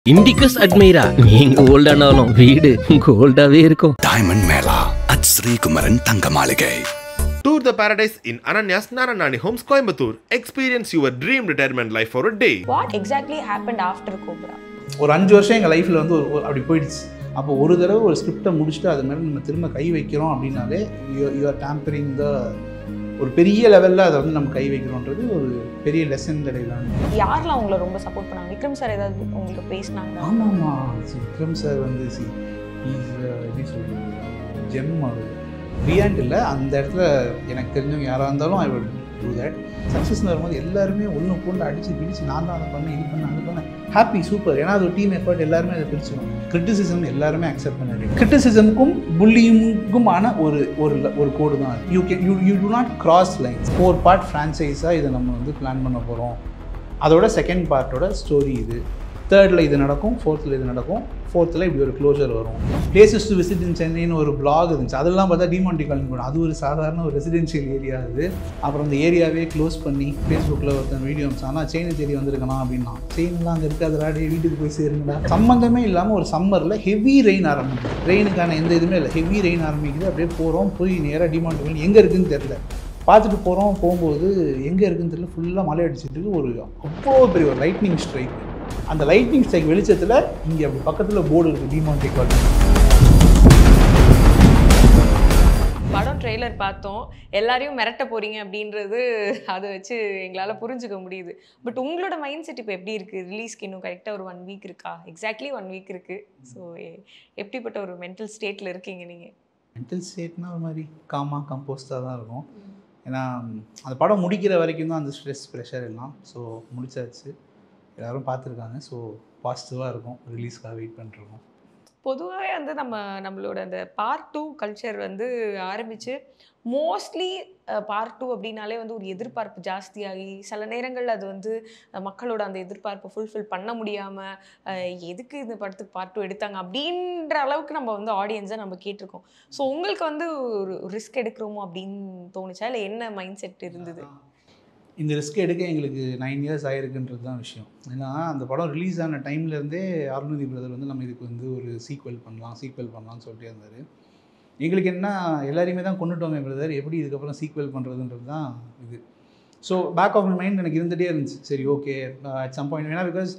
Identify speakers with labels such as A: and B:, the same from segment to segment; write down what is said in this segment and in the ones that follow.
A: Indicus அட்மைரா நீங்க ஓல்டானாலும் வீடு கோல்டாவே இருக்கும்
B: டைமண்ட் மேளா அட் ஸ்ரீகுமரன் தங்க மாளிகை
C: Tour the paradise in Ananya's Naranani Homes, Coimbatore. Experience your dream retirement life for a day.
D: What exactly happened after Cobra
E: ஒரு அஞ்சு வருஷம் எங்கள் லைஃப்பில் வந்து ஒரு ஒரு- அப்படி போயிடுச்சு அப்போ ஒரு தடவை ஒரு ஸ்கிரிப்டை முடிச்சுட்டு அது மேலே நம்ம திரும்ப கை வைக்கிறோம் அப்படின்னாலே யூ ஆர் டேம்பரிங் த ஒரு பெரிய லெவலில் அதை வந்து நம்ம கை வைக்கிறோன்றது ஒரு பெரிய லெசன் இடையிலான
D: யாரெல்லாம் உங்களை ரொம்ப சப்போர்ட் பண்ணாங்க விக்ரம் சார் ஏதாவது உங்களுக்கு பேசினாங்க
E: ஆமாம்மா விக்ரம் சார் வந்து சி இஸ் எப்படி சொல்கிறது ஜெம் அது பியாண்ட் இல்லை அந்த இடத்துல எனக்கு தெரிஞ்சவங்க யாராக இருந்தாலும் ஐ would டூ தட் சக்ஸஸ்னு வரும்போது எல்லாருமே ஒன்று போட்டு அடித்து பிடிச்சு நான் தான் அதை பண்ணேன் இது பண்ணேன் அது பண்ணேன் ஹாப்பி சூப்பர் ஏன்னா அது ஒரு டீம் எஃபர்ட் எல்லாருமே அதை பிரிச்சுக்கணும் கிரிட்டிசிசம் எல்லாருமே அக்செப்ட் பண்ணிடு கிரிட்டிசிசமுக்கும் புல்லிங்குமான ஒரு ஒரு ஒரு கோடு தான் you can you you do not cross lines for part ஃப்ரான்ச்சைஸாக இதை நம்ம வந்து பிளான் பண்ண போகிறோம் அதோட செகண்ட் பார்ட்டோட ஸ்டோரி இது தேர்டில் இது நடக்கும் ஃபோர்த்தில் இது நடக்கும் ஃபோர்த்தில் இப்படி ஒரு க்ளோஷர் வரும் பிளேசஸ் டு விசிட் இன் சென்னைன்னு ஒரு பிளாக் இருந்துச்சு அதெல்லாம் பார்த்தா டிமாண்டி காலனி போடும் அது ஒரு சாதாரண ஒரு ரெசிடென்ஷியல் ஏரியா அது அப்புறம் அந்த ஏரியாவே க்ளோஸ் பண்ணி ஃபேஸ்புக்கில் ஒருத்தன் வீடியோ ஆனால் செயினை தேடி வந்திருக்கலாம் அப்படின்னா செயின்லாம் அங்கே இருக்காதுடா டே வீட்டுக்கு போய் சேருங்கடா சம்மந்தமே இல்லாமல் ஒரு சம்மரில் ஹெவி ரெயின் ஆரம்பிக்குது ரெயினுக்கான எந்த இதுவுமே இல்லை ஹெவி ரெயின் ஆரம்பிக்குது அப்படியே போகிறோம் போய் நேராக டிமாண்டி காலனி எங்கே இருக்குன்னு தெரில பார்த்துட்டு போகிறோம் போகும்போது எங்கே இருக்குன்னு தெரியல ஃபுல்லாக மழை அடிச்சிட்டு இருக்கு. ஒரு அவ்வளோ பெரிய ஒரு லைட்னிங் ஸ்ட்ரைக் அந்த லைட்னிங் ஸ்ட்ரைக் வெளிச்சத்தில் இங்கே அப்படி பக்கத்தில் போர்டு இருக்குது டிமாண்டி காலனி
D: படம் ட்ரெய்லர் பார்த்தோம் எல்லாரையும் மிரட்ட போறீங்க அப்படின்றது அதை வச்சு எங்களால் புரிஞ்சுக்க முடியுது பட் உங்களோட மைண்ட் செட் இப்போ எப்படி இருக்குது ரிலீஸ்க்கு இன்னும் கரெக்டாக ஒரு ஒன் வீக் இருக்கா எக்ஸாக்ட்லி ஒன் வீக் இருக்குது ஸோ எப்படிப்பட்ட ஒரு மென்டல் ஸ்டேட்டில் இருக்கீங்க நீங்கள்
E: மென்டல் ஸ்டேட்னா ஒரு மாதிரி காமாக கம்போஸ்டாக தான் இருக்கும் ஏன்னா அந்த படம் முடிக்கிற வரைக்கும் தான் அந்த ஸ்ட்ரெஸ் ப்ரெஷர் எல்லாம் ஸோ முடிச்சாச்சு எல்லோரும் பார்த்துருக்காங்க ஸோ பாசிட்டிவாக இருக்கும் ரிலீஸ்க்காக வெயிட் பண்ணிருக்கோம்
D: பொதுவாகவே வந்து நம்ம நம்மளோட அந்த பார்ட் டூ கல்ச்சர் வந்து ஆரம்பித்து மோஸ்ட்லி பார்ட் டூ அப்படின்னாலே வந்து ஒரு எதிர்பார்ப்பு ஜாஸ்தியாகி சில நேரங்களில் அது வந்து அஹ், மக்களோட அந்த எதிர்பார்ப்பை ஃபுல்ஃபில் பண்ண முடியாமல் எதுக்கு இந்த படத்துக்கு பார்ட் டூ எடுத்தாங்க அப்படின்ற அளவுக்கு நம்ம வந்து ஆடியன்ஸை நம்ம கேட்டிருக்கோம் ஸோ உங்களுக்கு வந்து ஒரு ரிஸ்க் எடுக்கிறோமோ அப்படின்னு தோணுச்சா இல்லை என்ன மைண்ட் செட் இருந்தது
E: இந்த ரிஸ்க் எடுக்க எங்களுக்கு நைன் இயர்ஸ் ஆயிருக்குன்றது தான் விஷயம் ஏன்னா அந்த படம் ரிலீஸ் ஆன டைம்லேருந்தே அருணதி பிரதர் வந்து நம்ம இதுக்கு வந்து ஒரு சீக்வல் பண்ணலாம் சீக்வல் பண்ணலாம்னு சொல்லிட்டே இருந்தார் எங்களுக்கு என்ன எல்லாரையுமே தான் கொண்டுட்டோமே பிரதர் எப்படி இதுக்கப்புறம் சீக்வல் பண்ணுறதுன்றது தான் இது so back of my mind எனக்கு இருந்துகிட்டே இருந்துச்சு சரி ஓகே அட் சம் பாயிண்ட் ஏன்னா பிகாஸ்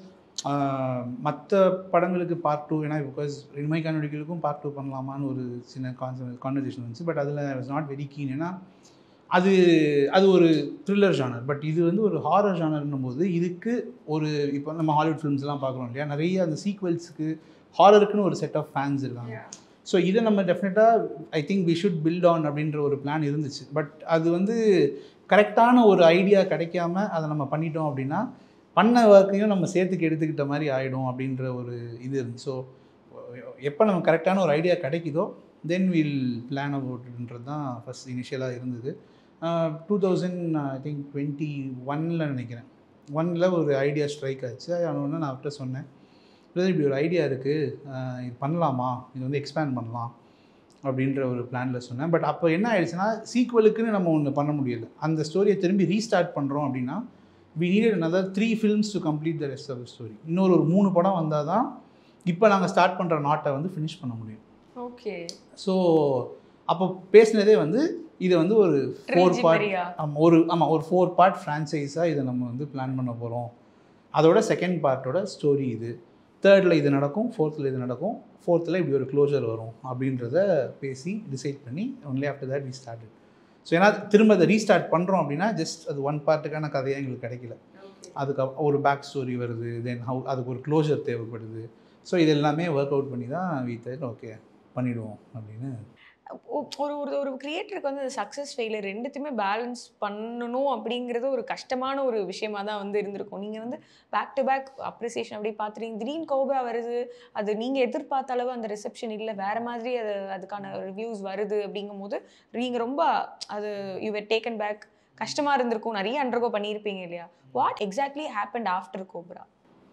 E: மற்ற படங்களுக்கு பார்ட் டூ ஏன்னா பிகாஸ் ரிமை கண்ணடிகளுக்கும் பார்ட் டூ பண்ணலாமான்னு ஒரு சின்ன கான்செப்ட் கான்வர்சேஷன் வந்துச்சு பட் அதில் வாஸ் நாட் வெரி கீன் ஏன்னா அது அது ஒரு த்ரில்லர் ஜானர் பட் இது வந்து ஒரு ஹாரர் ஜானர்னும் போது இதுக்கு ஒரு இப்போ நம்ம ஹாலிவுட் ஃபிலிம்ஸ்லாம் பார்க்குறோம் இல்லையா நிறைய அந்த சீக்வல்ஸுக்கு ஹாரருக்குன்னு ஒரு செட் ஆஃப் ஃபேன்ஸ் இருக்காங்க ஸோ இதை நம்ம டெஃபினட்டாக I think we should build on அப்படின்ற ஒரு பிளான் இருந்துச்சு பட் அது வந்து கரெக்டான ஒரு ஐடியா கிடைக்காம அதை நம்ம பண்ணிட்டோம் அப்படின்னா பண்ண ஒர்க்கையும் நம்ம சேர்த்துக்கு எடுத்துக்கிட்ட மாதிரி ஆகிடும் அப்படின்ற ஒரு இது இருந்துச்சு ஸோ எப்போ நம்ம கரெக்டான ஒரு ஐடியா கிடைக்குதோ தென் வில் பிளான் அபவுட்ன்றது தான் ஃபஸ்ட் இனிஷியலாக இருந்தது two thousand I think twenty ஒனில் நினைக்கிறேன் ஒனில் ஒரு ஐடியா ஸ்ட்ரைக் ஆச்சு ஒன்று நான் அவர்கிட்ட சொன்னேன் பிரதர் இப்படி ஒரு ஐடியா இருக்குது இது பண்ணலாமா இது வந்து எக்ஸ்பேண்ட் பண்ணலாம் அப்படின்ற ஒரு பிளானில் சொன்னேன் பட் அப்போ என்ன ஆயிடுச்சுன்னா சீக்வலுக்குன்னு நம்ம ஒன்று பண்ண முடியல அந்த ஸ்டோரியை திரும்பி ரீஸ்டார்ட் பண்ணுறோம் அப்படின்னா we needed another three films to complete the rest of the story இன்னொரு ஒரு மூணு படம் வந்தால் தான் இப்போ நாங்கள் ஸ்டார்ட் பண்ணுற நாட்டை வந்து ஃபினிஷ் பண்ண முடியும்
D: ஓகே
E: ஸோ அப்போ பேசினதே வந்து இதை வந்து ஒரு ஃபோர்
D: Trilogy
E: பார்ட்
D: மாதிரியா?
E: ஆமாம் ஒரு ஆமாம் ஒரு ஃபோர் பார்ட் ஃப்ரான்ச்சைஸாக இதை நம்ம வந்து பிளான் பண்ண போகிறோம் அதோட செகண்ட் பார்ட்டோட ஸ்டோரி இது தேர்டில் இது நடக்கும் ஃபோர்த்தில் இது நடக்கும் ஃபோர்த்தில் இப்படி ஒரு க்ளோஷர் வரும் அப்படின்றத பேசி டிசைட் பண்ணி only after that we started so ஏன்னா திரும்ப அதை ரீஸ்டார்ட் பண்ணுறோம் அப்படின்னா ஜஸ்ட் அது ஒன் பார்ட்டுக்கான கதையாக எங்களுக்கு கிடைக்கல அதுக்கு அப்- ஒரு பேக் ஸ்டோரி வருது தென் ஹவு அதுக்கு ஒரு க்ளோஷர் தேவைப்படுது ஸோ இது எல்லாமே ஒர்க் அவுட் பண்ணி தான் வீட்டில் ஓகே பண்ணிவிடுவோம் அப்படின்னு
D: ஒ- ஒரு ஒரு ஒரு கிரியேட்டருக்கு வந்து அந்த சக்ஸஸ் ஃபெயிலியர் ரெண்டுத்தையுமே பேலன்ஸ் பண்ணணும் அப்படிங்கிறது ஒரு கஷ்டமான ஒரு விஷயமா தான் வந்து இருந்திருக்கும் நீங்கள் வந்து பேக் டு பேக் அப்ரிசியேஷன் அப்படி பார்த்துறீங்க திடீர்னு கோபரா வருது அது நீங்கள் எதிர்பார்த்த அளவு அந்த ரிசப்ஷன் இல்லை வேற மாதிரி அது அதுக்கான ரிவ்யூஸ் வருது அப்படிங்கும் போது நீங்கள் ரொம்ப அது யூ were டேக்கன் பேக் கஷ்டமாக இருந்திருக்கும் நிறைய அண்டர்கோ பண்ணியிருப்பீங்க இல்லையா what exactly happened after Cobra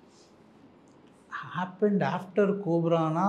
E: happened after கோப்ரானா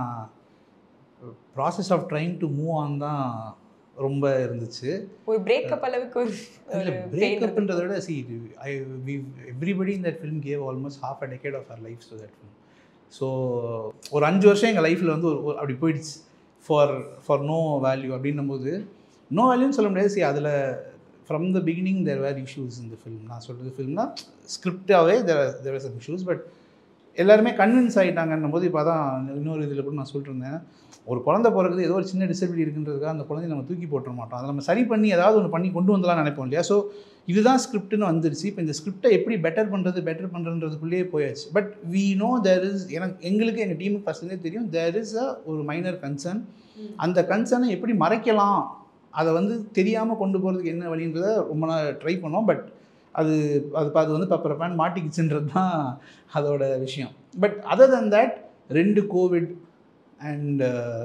E: process of trying to move on தான் ரொம்ப இருந்துச்சு
D: ஒரு பிரேக்கப் அளவுக்கு ஒரு
E: இல்லை
D: ஒரு pain
E: பிரேக்கப்ன்றதை விட see I we everybody in that film gave almost half a decade of our life to that film so ஒரு அஞ்சு வருஷம் எங்கள் லைஃப்பில் வந்து ஒரு ஒரு- அப்படி போயிடுச்சு ஃபார் ஃபார் நோ வேல்யூ அப்படின்னும் போது நோ வேல்யூன்னு சொல்ல முடியாது சரி அதில் from the beginning there were issues இந்த ஃபிலிம் நான் சொல்கிறது ஃபிலிம்னா ஸ்கிரிப்டாகவே there there some issues but எல்லாருமே கன்வின்ஸ் ஆகிட்டாங்கன்னும் போது இப்போ தான் இன்னொரு இதில் கூட நான் சொல்லிட்டு இருந்தேன் ஒரு குழந்தை பிறகுது ஏதோ ஒரு சின்ன டிசபிலிட்டி இருக்குன்றதுக்காக அந்த குழந்தைய நம்ம தூக்கி போட்டுற மாட்டோம் அதை நம்ம சரி பண்ணி ஏதாவது ஒன்று பண்ணி கொண்டு வந்தலாம் நினைப்போம் இல்லையா ஸோ இதுதான் ஸ்கிரிப்ட்னு வந்துருச்சு இப்போ இந்த ஸ்கிரிப்டை எப்படி பெட்டர் பண்ணுறது பெட்டர் பண்ணுறதுக்குள்ளேயே போயாச்சு but we know there is எனக்கு எங்களுக்கு எங்கள் டீமுக்கு ஃபஸ்ட்லேயே தெரியும் தேர் இஸ் அ ஒரு மைனர் கன்சர்ன் அந்த கன்சர்னை எப்படி மறைக்கலாம் அதை வந்து தெரியாமல் கொண்டு போகிறதுக்கு என்ன வழின்றதை ரொம்ப நாள் ட்ரை பண்ணோம் பட் அது அது ப- அது வந்து பப்பர பேன் மாட்டிக்கிச்சுன்றது தான் அதோட விஷயம் பட் அதர் than தட் ரெண்டு கோவிட் அண்ட்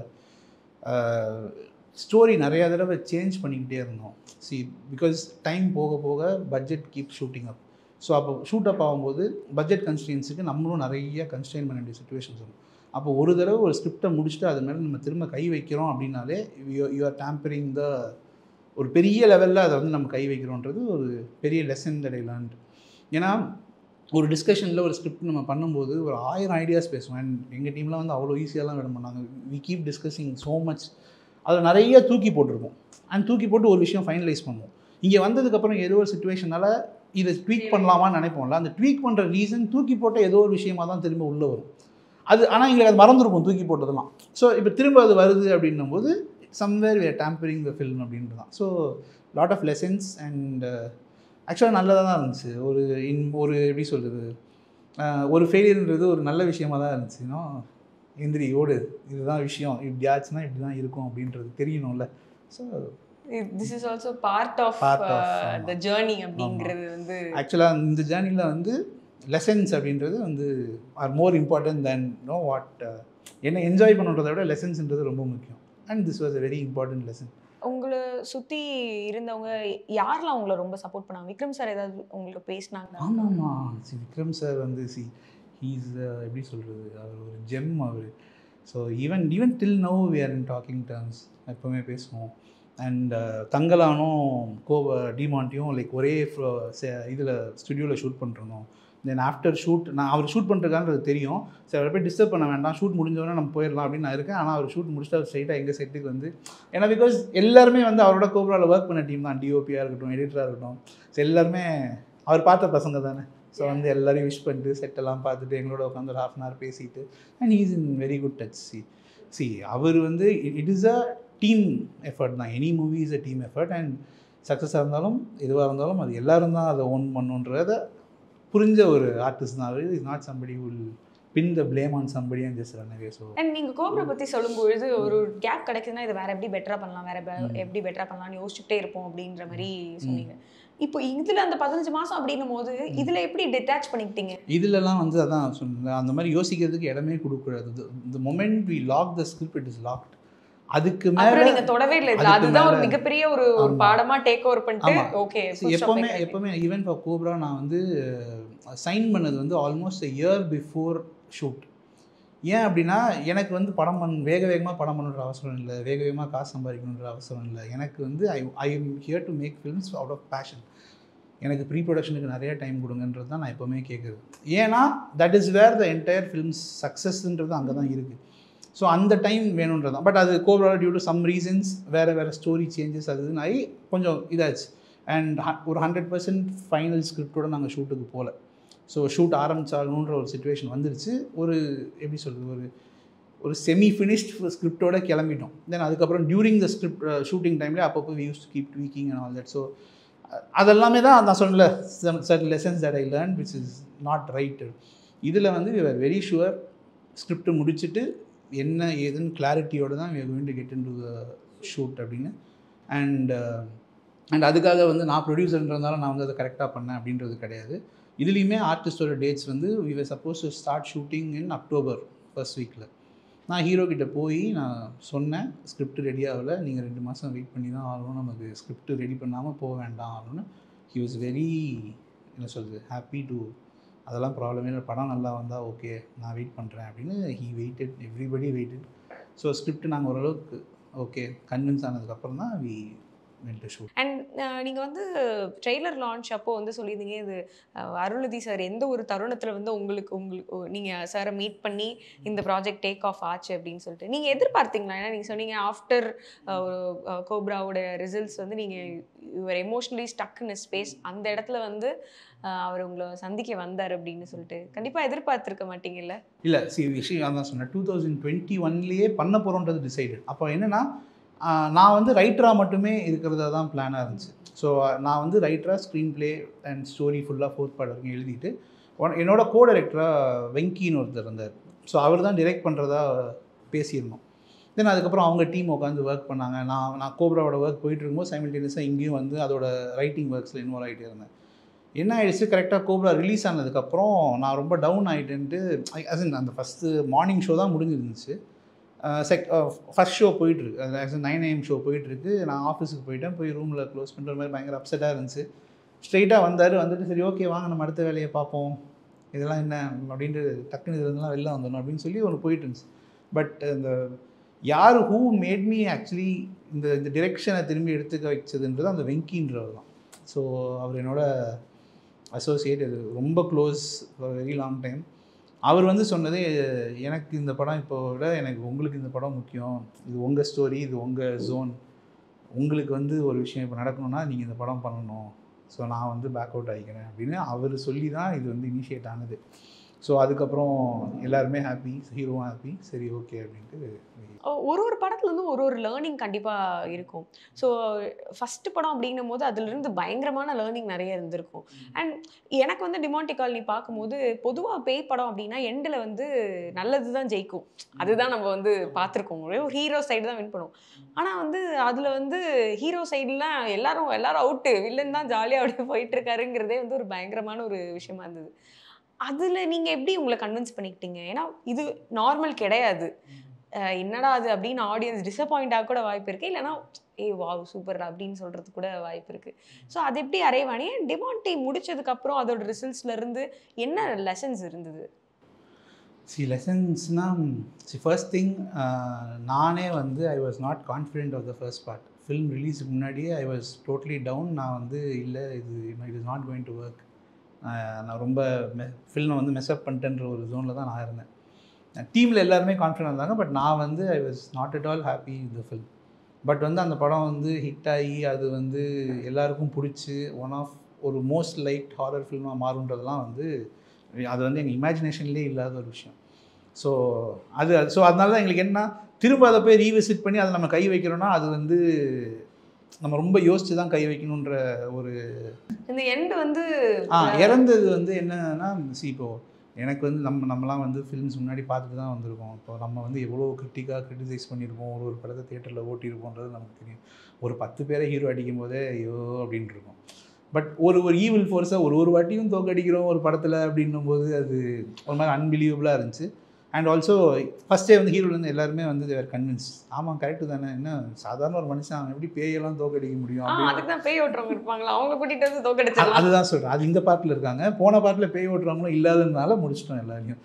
E: ஸ்டோரி நிறையா தடவை சேஞ்ச் பண்ணிக்கிட்டே இருந்தோம் சி பிகாஸ் டைம் போக போக budget keep shooting up so அப்போ ஷூட் அப் ஆகும்போது பட்ஜெட் கன்ஸ்டன்ஸுக்கு நம்மளும் நிறைய கன்ஸ்டைன் பண்ண வேண்டிய சுச்சுவேஷன்ஸ் வரும் அப்போ ஒரு தடவை ஒரு ஸ்கிரிப்டை முடிச்சுட்டு அது மேலே நம்ம திரும்ப கை வைக்கிறோம் அப்படின்னாலே யூ ஆர் டேம்பரிங் த ஒரு பெரிய லெவலில் அதை வந்து நம்ம கை வைக்கிறோன்றது ஒரு பெரிய லெசன் தட் ஐ லேர்ன்ட் ஏன்னா ஒரு டிஸ்கஷனில் ஒரு ஸ்கிரிப்ட் நம்ம பண்ணும்போது ஒரு ஆயிரம் ஐடியாஸ் பேசுவோம் அண்ட் எங்கள் டீமில் வந்து அவ்வளோ ஈஸியாலாம் விட மாட்டாங்க we keep discussing so much அதில் நிறைய தூக்கி போட்டிருப்போம் அண்ட் தூக்கி போட்டு ஒரு விஷயம் ஃபைனலைஸ் பண்ணுவோம் இங்கே வந்ததுக்கப்புறம் ஏதோ ஒரு சுச்சுவேஷனால் இதை ட்வீக் பண்ணலாமான்னு நினைப்போம்ல அந்த ட்வீக் பண்ணுற ரீசன் தூக்கி போட்ட ஏதோ ஒரு விஷயமா தான் திரும்ப உள்ளே வரும் அது ஆனால் எங்களுக்கு அது மறந்துருக்கும் தூக்கி போட்டதெல்லாம் ஸோ இப்போ திரும்ப அது வருது அப்படின்னும் போது somewhere we are tampering the film அப்படின்றது தான் so lot of lessons and ஆக்சுவலாக நல்லதாக தான் இருந்துச்சு ஒரு இன் ஒரு எப்படி சொல்கிறது ஒரு ஃபெயிலியர்ன்றது ஒரு நல்ல விஷயமா தான் இருந்துச்சு இன்னும் எந்திரி ஓடு இதுதான் விஷயம் இப்படி ஆச்சுன்னா இப்படி தான் இருக்கும் அப்படின்றது தெரியணும்ல so
D: this is also part of
E: Part of, ஆமா.
D: த ஜேர்னி அப்படிங்கிறது வந்து
E: ஆக்சுவலாக இந்த ஜேர்னியில் வந்து லெசன்ஸ் அப்படின்றது வந்து are more important than no what என்ன என்ஜாய் பண்ணுறதை விட லெசன்ஸ்ன்றது ரொம்ப முக்கியம் and this was a very important lesson
D: உங்களை சுத்தி இருந்தவங்க யாரெல்லாம் உங்களை ரொம்ப சப்போர்ட் பண்ணாங்க விக்ரம் சார் ஏதாவது உங்களுக்கு பேசினாங்க
E: ஆமாம்மா சி விக்ரம் சார் வந்து சி ஹீஸ் எப்படி சொல்கிறது அவர் ஒரு ஜெம் அவர் so even even till no we are in talking terms எப்போவுமே பேசுவோம் அண்ட் தங்கலானும் கோ டிமாண்டியும் லைக் ஒரே இதில் ஸ்டுடியோவில் ஷூட் பண்ணிருந்தோம் தென் ஆஃப்டர் ஷூட் நான் அவர் ஷூட் பண்ணுறதுக்கான்றது தெரியும் சரி அவரை போய் டிஸ்டர்ப் பண்ண வேண்டாம் ஷூட் முடிஞ்சவொடனே நம்ம போயிடலாம் அப்படின்னு நான் இருக்கேன் ஆனால் அவர் ஷூட் முடிச்சுட்டு அவர் ஸ்ட்ரைட்டாக எங்கள் செட்டுக்கு வந்து ஏன்னா பிகாஸ் எல்லாருமே வந்து அவரோட கோப்ராவில் ஒர்க் பண்ண டீம் தான் டிஓபியாக இருக்கட்டும் எடிட்டராக இருக்கட்டும் ஸோ எல்லாருமே அவர் பார்த்த பசங்க தானே ஸோ வந்து எல்லாரையும் விஷ் பண்ணிட்டு செட்டெல்லாம் பார்த்துட்டு எங்களோட உட்காந்து ஒரு ஹாஃப் அன் ஹவர் பேசிட்டு and he's in very good touch see see அவர் வந்து it is a team effort தான் any movie is a team effort and சக்ஸஸாக இருந்தாலும் எதுவாக இருந்தாலும் அது எல்லாரும் தான் அதை ஓன் பண்ணுன்றத புரிஞ்ச ஒரு ஆர்டிஸ்ட் தான் அவர் is not somebody will pin the blame on somebody and just run away so
D: and நீங்க கோப்ரா பத்தி சொல்லும்பொழுது ஒரு கேப் கிடைக்குதுன்னா இதை வேற எப்படி பெட்டரா பண்ணலாம் வேற be- எப்படி பெட்டரா பண்ணலாம்னு யோசிச்சுட்டே இருப்போம் அப்படின்ற மாதிரி சொன்னீங்க இப்போ இதுல அந்த பதினஞ்சு மாசம் அப்படின்னும் போது இதுல எப்படி டிட்டாச் பண்ணிக்கிட்டீங்க
E: இதுலலாம் வந்து அதான் சொன்னேன் அந்த மாதிரி யோசிக்கிறதுக்கு இடமே கொடுக்கக்கூடாது இந்த moment we lock the script it is locked அதுக்கு
D: அப்புறம்
E: மேலே
D: நீங்க தொடவே இல்லை இதுல
E: அதுக்கு
D: அதுதான் ஒரு
E: மேல-
D: மிகப்பெரிய ஒரு ஒரு
E: ஆமா.
D: பாடமா டேக் ஓவர் பண்ணிட்டு
E: ஆமா.
D: ஓகே
E: See, எப்போவுமே எப்போவுமே ஈவன் ஃபார் கோப்ரா நான் வந்து சைன் பண்ணது வந்து ஆல்மோஸ்ட் இயர் பிஃபோர் ஷூட் ஏன் அப்படின்னா எனக்கு வந்து படம் பண் வேக வேகமாக படம் பண்ணுற அவசரம் இல்லை வேக வேகமாக காசு சம்பாதிக்கணுன்ற அவசரம் இல்லை எனக்கு வந்து I I am here to make films out of passion எனக்கு ப்ரீ ப்ரொடக்ஷனுக்கு நிறைய டைம் கொடுங்கன்றது தான் நான் எப்போவுமே கேட்குறது ஏன்னா that is where the entire films சக்ஸஸ்ன்றது அங்கே தான் இருக்குது ஸோ அந்த டைம் வேணுன்றது தான் பட் அது Cobra due to some reasons வேறு வேறு ஸ்டோரி சேஞ்சஸ் அது இதுன்னு ஆகி கொஞ்சம் இதாச்சு அண்ட் ஒரு ஹண்ட்ரட் பர்சன்ட் ஃபைனல் ஸ்கிரிப்டோட நாங்கள் ஷூட்டுக்கு போகல ஸோ ஷூட் ஆரம்பிச்சாகணுன்ற ஒரு சுச்சுவேஷன் வந்துருச்சு ஒரு எப்படி சொல்கிறது ஒரு ஒரு செமி ஃபினிஷ்ட் ஸ்கிரிப்டோட கிளம்பிட்டோம் தென் அதுக்கப்புறம் டியூரிங் த ஸ்கிரிப்ட் ஷூட்டிங் டைம்லேயே அப்பப்போ we use to keep tweaking and all that so அதெல்லாமே தான் நான் சொன்னல certain lessons that I learn which is not right இதில் வந்து we are very sure script முடிச்சுட்டு என்ன ஏதுன்னு கிளாரிட்டியோடு தான் we are going to get into the shoot அப்படின்னு அண்ட் அண்ட் அதுக்காக வந்து நான் ப்ரொடியூசர்ன்றதுனால நான் வந்து அதை கரெக்டாக பண்ணேன் அப்படின்றது கிடையாது இதுலேயுமே ஆர்டிஸ்டோட டேட்ஸ் வந்து we were suppose to start shooting in October first வீக்கில் நான் ஹீரோ கிட்ட போய் நான் சொன்னேன் ஸ்கிரிப்ட் ரெடி ஆகல நீங்கள் ரெண்டு மாதம் வெயிட் பண்ணி தான் ஆகணும் நமக்கு ஸ்கிரிப்ட் ரெடி பண்ணாமல் போக வேண்டாம் ஆகணும்னு ஹி வாஸ் வெரி என்ன சொல்கிறது ஹாப்பி டு அதெல்லாம் ப்ராப்ளமே இல்லை படம் நல்லா வந்தால் ஓகே நான் வெயிட் பண்ணுறேன் அப்படின்னு he waited everybody waited so script நாங்கள் ஓரளவுக்கு ஓகே கன்வின்ஸ் ஆனதுக்கப்புறம் தான் வி வென்ட் ஷூட்
D: அண்ட் நீங்கள் வந்து ட்ரெய்லர் லான்ச் அப்போ வந்து சொல்லியிருந்தீங்க இது அஹ், அருள்நிதி சார் எந்த ஒரு தருணத்தில் வந்து உங்களுக்கு உங்களுக்கு நீங்கள் சாரை மீட் பண்ணி இந்த ப்ராஜெக்ட் டேக் ஆஃப் ஆச்சு அப்படின்னு சொல்லிட்டு நீங்கள் எதிர்பார்த்தீங்களா ஏன்னா நீங்கள் சொன்னீங்க ஆஃப்டர் கோப்ராவோட ரிசல்ட்ஸ் வந்து நீங்கள் your emotionally stuck in space அந்த இடத்துல வந்து அஹ், அவர் உங்களை சந்திக்க வந்தார் அப்படின்னு சொல்லிட்டு கண்டிப்பாக எதிர்பார்த்துருக்க மாட்டீங்கல்ல
E: இல்லை சி விஷயம் அதான் சொன்னேன் டூ தௌசண்ட் டுவெண்ட்டி ஒன்லேயே பண்ண போகிறோன்றது டிசைடட் அப்போ என்னென்னா நான் வந்து ரைட்டராக மட்டுமே இருக்கிறதா தான் பிளானாக இருந்துச்சு ஸோ நான் வந்து ரைட்டராக ஸ்க்ரீன் ப்ளே அண்ட் ஸ்டோரி ஃபுல்லாக ஃபோர்த் பார்ட் வரைக்கும் எழுதிட்டு ஒன்- என்னோட கோ டைரக்டராக வெங்கின்னு ஒருத்தர் இருந்தார் ஸோ அவர் தான் டிரெக்ட் பண்ணுறதா பேசியிருந்தோம் தென் அதுக்கப்புறம் அவங்க டீம் உட்காந்து ஒர்க் பண்ணாங்க நான் நான் கோப்ராவோட ஒர்க் போயிட்டு இருக்கும்போது சைமில்டேனியஸாக இங்கேயும் வந்து அதோட ரைட்டிங் ஒர்க்ஸில் இன்வால்வ் ஆகிட்டே இருந்தேன் என்ன ஆயிடுச்சு கரெக்டாக கோப்ரா ரிலீஸ் ஆனதுக்கப்புறம் நான் ரொம்ப டவுன் ஆகிட்டேன்ட்டு as in அந்த ஃபஸ்ட்டு மார்னிங் ஷோ தான் முடிஞ்சிருந்துச்சு செக் ஃபஸ்ட் ஷோ போயிட்டுருக்கு ஆஸ் நைன் ஏஎம் ஷோ போயிட்டுருக்கு நான் ஆஃபீஸுக்கு போயிட்டேன் போய் ரூமில் க்ளோஸ் பண்ணுற மாதிரி பயங்கர அப்செட்டாக இருந்துச்சு ஸ்ட்ரெயிட்டாக வந்தார் வந்துட்டு சரி ஓகே வாங்க நம்ம அடுத்த வேலையை பார்ப்போம் இதெல்லாம் என்ன அப்படின்ட்டு டக்குன்னு இதுலாம் வெளில வந்துடணும் அப்படின்னு சொல்லி ஒன்று போயிட்டு இருந்துச்சு பட் இந்த யார் ஹூ மேட் மீ ஆக்சுவலி இந்த இந்த டிரெக்ஷனை திரும்பி எடுத்துக்க வச்சதுன்றது அந்த வெங்கின்றவர் தான் ஸோ அவர் என்னோட அசோசியேட் இது ரொம்ப க்ளோஸ் வெரி லாங் டைம் அவர் வந்து சொன்னதே எனக்கு இந்த படம் இப்போ விட எனக்கு உங்களுக்கு இந்த படம் முக்கியம் இது உங்கள் ஸ்டோரி இது உங்கள் ஜோன் உங்களுக்கு வந்து ஒரு விஷயம் இப்போ நடக்கணும்னா நீங்கள் இந்த படம் பண்ணணும் ஸோ நான் வந்து பேக் அவுட் ஆகிக்கிறேன் அப்படின்னு அவர் சொல்லி தான் இது வந்து இனிஷியேட் ஆனது ஸோ அதுக்கப்புறம் எல்லாருமே ஹாப்பி ஹீரோவும் ஹாப்பி சரி ஓகே அப்படின்ட்டு
D: ஒரு ஒரு படத்துலேருந்து ஒரு ஒரு லேர்னிங் கண்டிப்பாக இருக்கும் ஸோ ஃபஸ்ட்டு படம் அப்படின்னும் போது அதுலேருந்து பயங்கரமான லேர்னிங் நிறைய இருந்திருக்கும் அண்ட் எனக்கு வந்து டிமாண்டி காலனி பார்க்கும்போது பொதுவாக பேய் படம் அப்படின்னா எண்டில் வந்து நல்லது தான் ஜெயிக்கும் அதுதான் நம்ம வந்து பார்த்துருக்கோம் ஒரே ஒரு ஹீரோ சைடு தான் வின் பண்ணுவோம் ஆனால் வந்து அதில் வந்து ஹீரோ சைடுலாம் எல்லாரும் எல்லாரும் அவுட்டு வில்லன் தான் ஜாலியாக அப்படியே போயிட்டு இருக்காருங்கிறதே வந்து ஒரு பயங்கரமான ஒரு விஷயமா இருந்தது அதில் நீங்கள் எப்படி உங்களை கன்வின்ஸ் பண்ணிக்கிட்டீங்க ஏன்னா இது நார்மல் கிடையாது அஹ் என்னடா அது அப்படின்னு ஆடியன்ஸ் டிசப்பாயிண்ட் ஆக கூட வாய்ப்பு இருக்குது இல்லைனா ஏ வாவ் சூப்பர் அப்படின்னு சொல்கிறது கூட வாய்ப்பு இருக்குது ஸோ அது எப்படி அரைவானே டிமாண்டி முடிச்சதுக்கப்புறம் அதோட ரிசல்ட்ஸ்ல இருந்து என்ன லெசன்ஸ் இருந்தது
E: சி லெசன்ஸ்னால் சி ஃபர்ஸ்ட் திங் நானே வந்து I was not confident of the first part film ரிலீஸுக்கு முன்னாடியே ஐ வாஸ் டோட்டலி டவுன் நான் வந்து இல்லை இது it is not going to work நான் ரொம்ப மெ ஃபில்மை வந்து மெஸ்அப் பண்ணிட்டேன்ற ஒரு ஜோனில் தான் நான் இருந்தேன் டீமில் எல்லாருமே கான்ஃபிடென்ட் இருந்தாங்க பட் நான் வந்து I was not at all happy இந்த ஃபில்ம் பட் வந்து அந்த படம் வந்து ஹிட் ஆகி அது வந்து எல்லாருக்கும் பிடிச்சி ஒன் ஆஃப் ஒரு மோஸ்ட் லைக் ஹாரர் ஃபில்மாக மாறுன்றதெல்லாம் வந்து அது வந்து எங்கள் இமேஜினேஷன்லேயே இல்லாத ஒரு விஷயம் ஸோ அது ஸோ அதனால தான் எங்களுக்கு என்ன திரும்ப அதை போய் ரீவிசிட் பண்ணி அதை நம்ம கை வைக்கிறோன்னா அது வந்து நம்ம ரொம்ப யோசித்து தான் கை வைக்கணுன்ற ஒரு
D: இந்த எண்ட் வந்து
E: ஆ இறந்தது வந்து என்னன்னா சி இப்போ எனக்கு வந்து நம்ம நம்மலாம் வந்து ஃபிலிம்ஸ் முன்னாடி பார்த்துட்டு தான் வந்திருக்கோம் இப்போ நம்ம வந்து எவ்வளோ கிரிட்டிக்காக கிரிட்டிசைஸ் பண்ணியிருக்கோம் ஒரு ஒரு படத்தை தேட்டரில் ஓட்டியிருக்கோன்றது நமக்கு தெரியும் ஒரு பத்து பேரை ஹீரோ அடிக்கும் போதே ஐயோ அப்படின்ட்டு இருக்கும் பட் ஒரு ஒரு ஈவில் ஃபோர்ஸை ஒரு ஒரு வாட்டியும் தோக்கடிக்கிறோம் ஒரு படத்தில் அப்படின்னும் போது அது ஒரு மாதிரி அன்பிலீவபிளாக இருந்துச்சு அண்ட் ஆல்சோ ஃபஸ்ட்டே வந்து ஹீரோலேருந்து எல்லாருமே வந்து தேர் கன்வின்ஸ் ஆமாம் கரெக்டு தானே என்ன சாதாரண ஒரு மனுஷன் அவன் எப்படி பேயெல்லாம் தோக்கடிக்க முடியும்
D: ஆ
E: அப்படின்னு
D: அதுக்கு தான் பேய் ஓட்டுறவங்க இருப்பாங்களா அவங்க கூட்டிட்டு வந்து
E: அது-
D: தோக்கடிச்சிடலாம்
E: அதுதான் சொல்கிறேன் அது இந்த பாட்டில் இருக்காங்க போன பாட்டில் பேய் ஓட்டுறவங்களும் இல்லாததுனால முடிச்சிட்டோம் எல்லாரையும்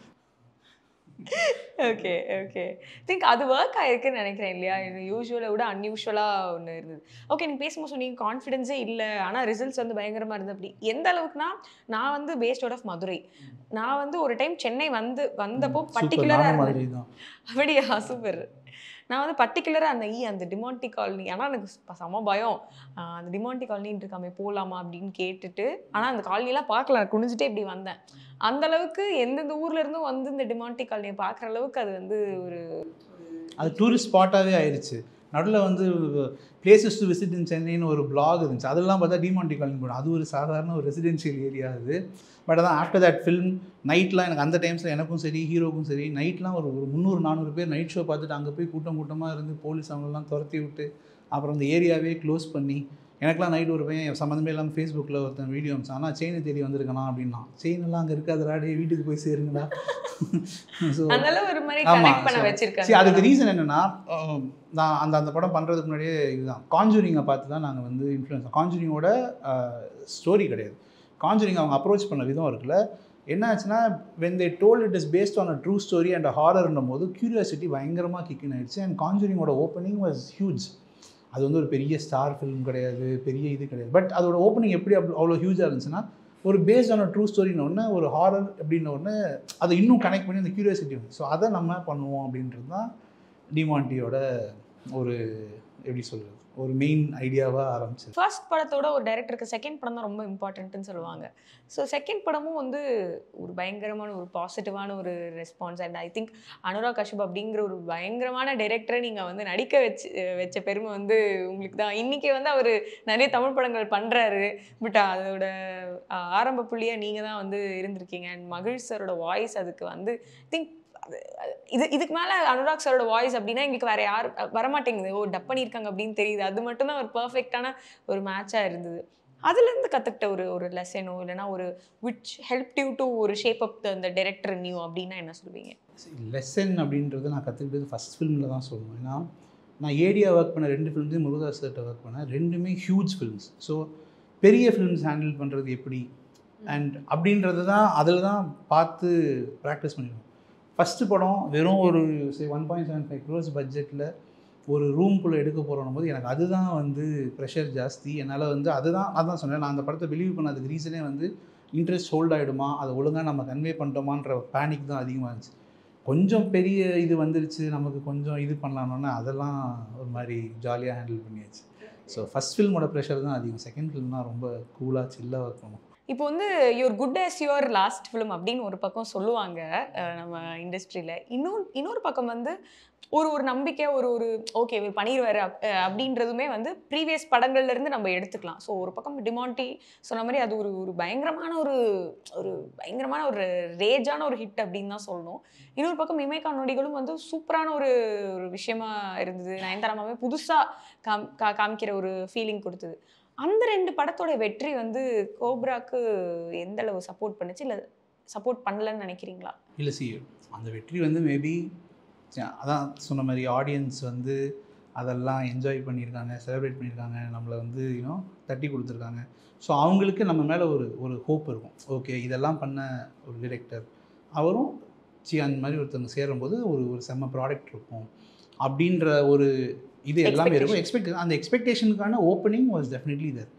D: ஓகே ஓகே திங்க் அது ஒர்க் ஆயிருக்குன்னு நினைக்கிறேன் இல்லையா யூஸ்வலை விட அன்யூஷுவலாக ஒன்று இருந்தது ஓகே நீங்கள் பேசும்போது சொன்னீங்க கான்ஃபிடென்ஸே இல்லை ஆனால் ரிசல்ட்ஸ் வந்து பயங்கரமாக இருந்தது அப்படி எந்த அளவுக்குனா நான் வந்து பேஸ்ட் அவுட் ஆஃப் மதுரை நான் வந்து ஒரு டைம் சென்னை வந்து வந்தப்போ
E: சூப்பர்
D: பர்டிகுலராக
E: நானும்
D: இருந்தேன்
E: மாதிரி தான்
D: அப்படியா சூப்பர் நான் வந்து பர்டிகுலராக அந்த ஈ அந்த டிமாண்டி காலனி ஆனால் எனக்கு ச- செம பயம் ஆஹ் அந்த டிமாண்டி காலனின்னு இருக்காமே போகலாமா அப்படின்னு கேட்டுட்டு ஆனால் அந்த காலனிலாம் பார்க்கல நான் குனிஞ்சிட்டே இப்படி வந்தேன் அந்த அளவுக்கு எந்தெந்த ஊர்ல இருந்தும் வந்து இந்த டிமாண்டி காலனியை பார்க்குற அளவுக்கு அது வந்து ஒரு
E: அது டூரிஸ்ட் ஸ்பாட்டாகவே ஆயிடுச்சு நடுவில் வந்து பிளேசஸ் டு விசிட் இன் சென்னைன்னு ஒரு பிளாக் இருந்துச்சு அதெல்லாம் பார்த்தா டிமாண்டி காலனி போடும் அது ஒரு சாதாரண ஒரு ரெசிடென்ஷியல் ஏரியா அது பட் அதான் ஆஃப்டர் தட் ஃபில்ம் நைட்லாம் எனக்கு அந்த டைம்ஸில் எனக்கும் சரி ஹீரோக்கும் சரி நைட்லாம் ஒரு ஒரு முந்நூறு நானூறு பேர் நைட் ஷோ பார்த்துட்டு அங்கே போய் கூட்டம் கூட்டமாக இருந்து போலீஸ் அவங்களெல்லாம் துரத்தி விட்டு அப்புறம் அந்த ஏரியாவே க்ளோஸ் பண்ணி எனக்குலாம் நைட் ஒரு பையன் சம்மந்தமே இல்லாமல் ஃபேஸ்புக்கில் ஒருத்தன் வீடியோ அமிச்சான் ஆனால் செயினை தேடி வந்திருக்கானா அப்படின்னா செயின் எல்லாம் அங்கே இருக்காதுடா டேய் வீட்டுக்கு போய் சேருங்கடா ஸோ
D: அந்த அளவு ஒரு மாதிரி
E: ஆமா,
D: கனெக்ட் பண்ண
E: so-
D: வச்சிருக்காங்க
E: சரி அதுக்கு ரீசன் என்னென்னா நான் அந்த அந்த படம் பண்ணுறதுக்கு முன்னாடியே இதுதான் காஞ்சூரிங்கை பார்த்து தான் நாங்கள் வந்து இன்ஃப்ளூயன்ஸ் காஞ்சூரிங்கோட ஸ்டோரி கிடையாது காஞ்சூரிங் அவங்க அப்ரோச் பண்ண விதம் இருக்குல்ல என்ன ஆச்சுன்னா when they told it is based on a true story and ஹாரர்னும் போது கியூரியாசிட்டி பயங்கரமாக கிக்கின் ஆயிடுச்சு அண்ட் காஞ்சூரிங்கோட ஓப்பனிங் வாஸ் ஹியூஜ் அது வந்து ஒரு பெரிய ஸ்டார் ஃபிலிம் கிடையாது பெரிய இது கிடையாது பட் அதோட ஓப்பனிங் எப்படி அவ்வளோ அவ்வளோ ஹியூஜாக இருந்துச்சுன்னா ஒரு பேஸ்ட் ஆன ட்ரூ ஸ்டோரின்னு ஒன்று ஒரு ஹாரர் அப்படின்ன ஒன்று அதை இன்னும் கனெக்ட் பண்ணி அந்த கியூரியாசிட்டி வந்து ஸோ அதை நம்ம பண்ணுவோம் அப்படின்றது தான் டிமாண்டியோட ஒரு எப்படி சொல்கிறது ஒரு மெயின் ஐடியாவாக ஆரம்பிச்சது
D: ஃபர்ஸ்ட் படத்தோட ஒரு டைரக்டருக்கு செகண்ட் படம் தான் ரொம்ப இம்பார்ட்டன்ட்னு சொல்லுவாங்க ஸோ செகண்ட் படமும் வந்து ஒரு பயங்கரமான ஒரு பாசிட்டிவான ஒரு response and I think Anurag Kashyap அப்படிங்கிற ஒரு பயங்கரமான டைரக்டரை நீங்கள் வந்து நடிக்க வச்சு வச்ச பெருமை வந்து உங்களுக்கு தான் இன்றைக்கி வந்து அவர் நிறைய தமிழ் படங்கள் பண்ணுறாரு பட் அதோட ஆஹ், ஆரம்ப புள்ளியாக நீங்கள் தான் வந்து இருந்திருக்கீங்க அண்ட் மகிழ் சரோட வாய்ஸ் அதுக்கு வந்து திங்க் இது இதுக்கு மேலே அனுராக் சரோட வாய்ஸ் அப்படின்னா எங்களுக்கு வேற யார் வரமாட்டேங்குது ஓ டப் பண்ணியிருக்காங்க அப்படின்னு தெரியுது அது மட்டும்தான் ஒரு பர்ஃபெக்டான ஒரு மேட்சாக இருந்தது அதுலேருந்து கற்றுக்கிட்ட ஒரு ஒரு லெசனோ இல்லைனா ஒரு விச் ஹெல்ப் டியூ டு ஒரு shape up the director new அப்படின்னா என்ன சொல்லுவீங்க
E: லெசன் அப்படின்றது நான் கற்றுக்கிட்டது ஃபஸ்ட் ஃபிலிமில் தான் சொல்லணும் ஏன்னா நான் ஏடியா ஒர்க் பண்ண ரெண்டு ஃபிலிம்ஸையும் முருகதாஸ் சார்கிட்ட ஒர்க் பண்ணேன் ரெண்டுமே ஹியூஜ் ஃபிலிம்ஸ் ஸோ பெரிய ஃபிலிம்ஸ் ஹேண்டில் பண்ணுறது எப்படி அண்ட் அப்படின்றது தான் அதில் தான் பார்த்து ப்ராக்டிஸ் பண்ணிடுவோம் ஃபஸ்ட்டு படம் வெறும் ஒரு one point seven five crores பட்ஜெட்டில் ஒரு ரூம்குள்ளே எடுக்க போகிறோம் போது எனக்கு அதுதான் வந்து ப்ரெஷர் ஜாஸ்தி என்னால் வந்து அதுதான் அதான் சொன்னேன் நான் அந்த படத்தை பிலீவ் பண்ணதுக்கு ரீசனே வந்து இன்ட்ரெஸ்ட் ஹோல்ட் ஆகிடுமா அதை ஒழுங்காக நம்ம கன்வே பண்ணிட்டோமான்ற பேனிக் தான் அதிகமாக இருந்துச்சு கொஞ்சம் பெரிய இது வந்துருச்சு நமக்கு கொஞ்சம் இது பண்ணலாம்னோன்னா அதெல்லாம் ஒரு மாதிரி ஜாலியாக ஹேண்டில் பண்ணியாச்சு ஸோ ஃபஸ்ட் ஃபில்மோட ப்ரெஷர் தான் அதிகம் செகண்ட் ஃபிலிம் தான் ரொம்ப கூலாக சில்லாக ஒர்க் பண்ணும்
D: இப்போ வந்து your good as your last film அப்படின்னு ஒரு பக்கம் சொல்லுவாங்க அஹ் நம்ம இண்டஸ்ட்ரியில் இன்னொரு இன்னொரு பக்கம் வந்து ஒரு ஒரு நம்பிக்கை ஒரு ஒரு ஓகே இவர் பண்ணிடுவார் அப்படின்றதுமே வந்து ப்ரீவியஸ் படங்கள்லேருந்து நம்ம எடுத்துக்கலாம் ஸோ ஒரு பக்கம் டிமாண்டி சொன்ன மாதிரி அது ஒரு ஒரு பயங்கரமான ஒரு ஒரு பயங்கரமான ஒரு ரேஜான ஒரு ஹிட் அப்படின்னு தான் சொல்லணும் இன்னொரு பக்கம் இமைக்கா நொடிகளும் வந்து சூப்பரான ஒரு ஒரு விஷயமா இருந்தது நயன்தாராமாவே புதுசாக காம் கா காமிக்கிற ஒரு ஃபீலிங் கொடுத்தது அந்த ரெண்டு படத்தோட வெற்றி வந்து கோப்ராக்கு எந்த அளவு சப்போர்ட் பண்ணுச்சு இல்லை சப்போர்ட் பண்ணலன்னு நினைக்கிறீங்களா
E: இல்லை சி அந்த வெற்றி வந்து மேபி அதான் சொன்ன மாதிரி ஆடியன்ஸ் வந்து அதெல்லாம் என்ஜாய் பண்ணியிருக்காங்க செலிப்ரேட் பண்ணியிருக்காங்க நம்மளை வந்து யூனோ தட்டி கொடுத்துருக்காங்க ஸோ அவங்களுக்கு நம்ம மேலே ஒரு ஒரு ஹோப் இருக்கும் ஓகே இதெல்லாம் பண்ண ஒரு டிரெக்டர் அவரும் சி அந்த மாதிரி ஒருத்தவங்க சேரும்போது ஒரு ஒரு செம்ம ப்ராடக்ட் இருக்கும் அப்படின்ற ஒரு இது எல்லாமே இருக்கும் எக்ஸ்பெக்ட் அந்த எக்ஸ்பெக்டேஷனுக்கான ஓப்பனிங் வாஸ் டெஃபினெட்லி தர்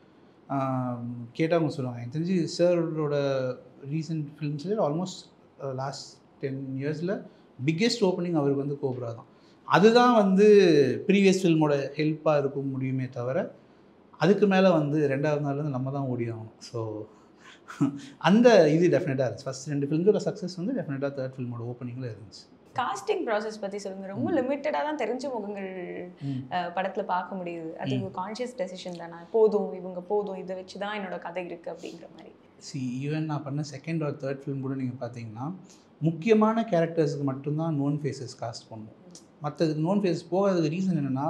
E: கேட்டால் அவங்க சொல்லுவாங்க எனக்கு தெரிஞ்சு சாரோட ரீசெண்ட் ஃபிலிம்ஸில் ஆல்மோஸ்ட் லாஸ்ட் டென் இயர்ஸில் பிக்கெஸ்ட் ஓப்பனிங் அவருக்கு வந்து கோப்ரா தான் அதுதான் வந்து ப்ரீவியஸ் ஃபில்மோட ஹெல்ப்பாக இருக்கும் முடியுமே தவிர அதுக்கு மேலே வந்து ரெண்டாவது நாள் வந்து நம்ம தான் ஓடி ஆகணும் ஸோ அந்த இது டெஃபினட்டாக இருந்துச்சு ஃபஸ்ட் ரெண்டு ஃபிலிம்ஸோட சக்ஸஸ் வந்து டெஃபினட்டாக தேர்ட் ஃபில்மோட ஓப்பனிங்கில் இருந்துச்சு
D: காஸ்டிங் ப்ராசஸ் பற்றி சொல்லுங்க ரொம்ப லிமிட்டடாக தான் தெரிஞ்ச முகங்கள்
E: ம்.
D: படத்தில் பார்க்க முடியுது அது ஒரு கான்ஷியஸ் டெசிஷன் தானே போதும் இவங்க போதும் இதை வச்சு தான் என்னோட கதை இருக்குது அப்படிங்கிற மாதிரி
E: சி ஈவன் நான் பண்ண செகண்ட் ஆர் தேர்ட் ஃபிலிம் கூட நீங்கள் பார்த்தீங்கன்னா முக்கியமான கேரக்டர்ஸுக்கு மட்டும்தான் நோன் ஃபேஸஸ் காஸ்ட் பண்ணுவோம் மற்றதுக்கு நோன் ஃபேஸஸ் போகாததுக்கு ரீசன் என்னென்னா